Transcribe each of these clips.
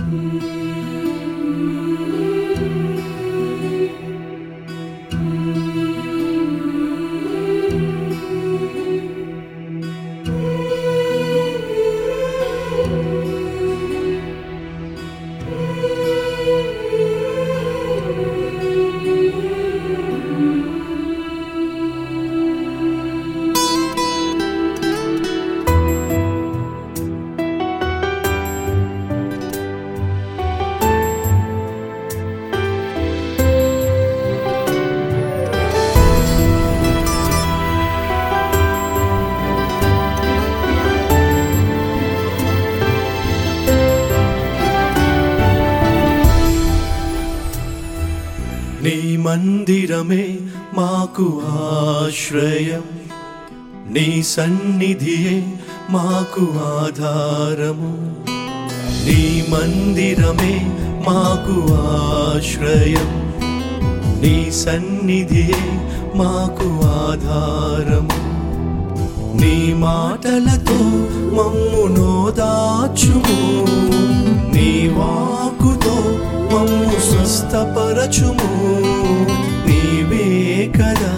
నీ మందిరమే మాకు ఆశ్రయం నీ సన్నిధియే మాకు ఆధారము నీ మందిరమే మాకు ఆశ్రయం నీ సన్నిధియే మాకు ఆధారము నీ మాటలతో మమ్ము నోదాచుము నీ వాకుతో మమ్ము స్వస్థపరచుము నీవే కదా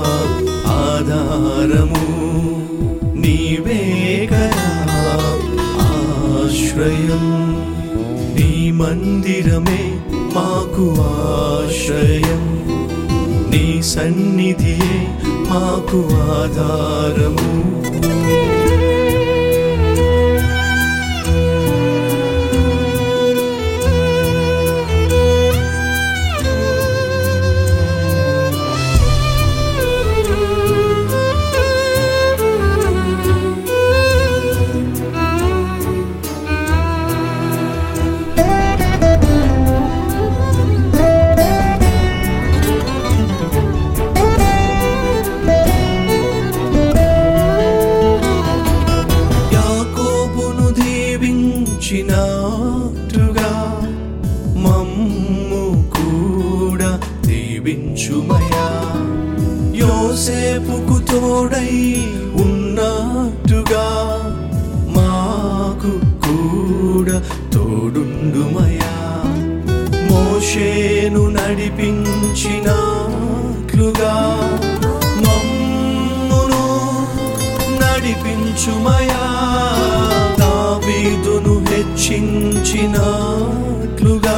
ఆధారము నీవే కదా ఆశ్రయం నీ మందిరమే మాకు ఆశ్రయం నీ సన్నిధియే మాకు ఆధారము యాకోబును దీవించినట్టుగా మమ్ము కూడా దీవించుమయా యోసేపుకు తోడై ఉన్నట్టుగా మాకు కూడా తోడుండుమయా మోషేను నడిపించినట్లుగా మమ్మును నడిపించుమయా దావీదును హెచ్చించినట్లుగా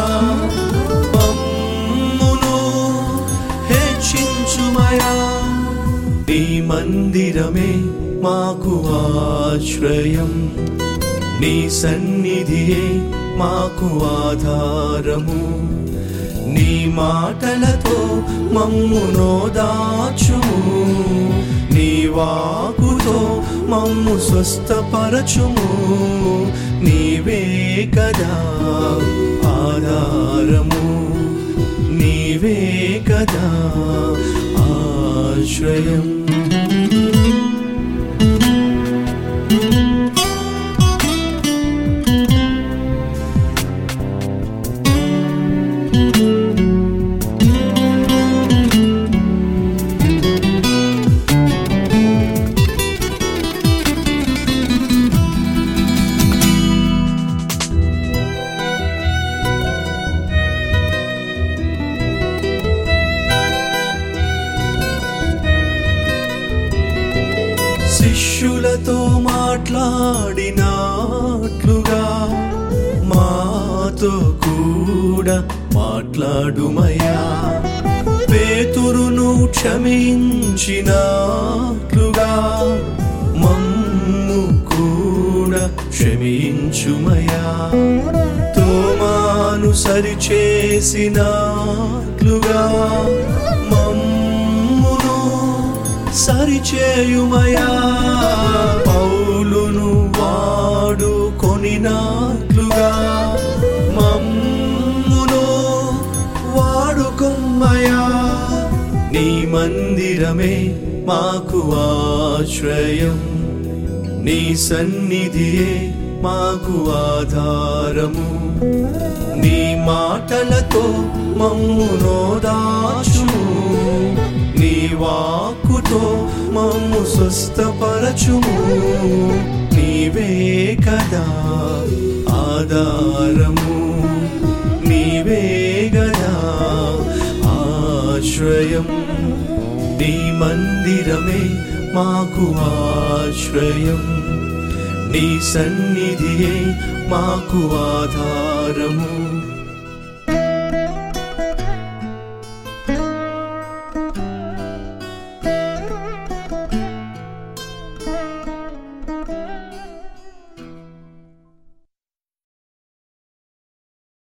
మమ్మును హెచ్చించుమయా నీ మందిరమే మాకు ఆశ్రయం నీ సన్నిధియే మాకు ఆధారము నీ మాటలతో మమ్ము నోదాచుము నీ వాకుతో మమ్ము స్వస్థపరచుము నీవే కదా ఆధారము నీవే కదా ఆశ్రయం శిష్యులతో మాట్లాడినట్లుగా మాతో కూడా మాట్లాడుమయ్యా పేతురును క్షమించినట్లుగా మమ్ము కూడా క్షమించుమయా తోమాను సరిచేసినట్లుగా మమ్మును సరిచేయుమయా పౌలును వాడుకొనినట్లుగా మమ్మును వాడుకొమ్మయా నీ మందిరమే మాకు ఆశ్రయం నీ సన్నిధియే మాకు ఆధారము నీ మాటలతో మమ్ము నోదాచుము నీ వాక్కుతో మమ్ము స్వస్థపరచుము నీవే కదా ఆధారము ఆశ్రయం నీ మందిరమే మాకు ఆశ్రయం నీ సన్నిధియే మాకు ఆధారము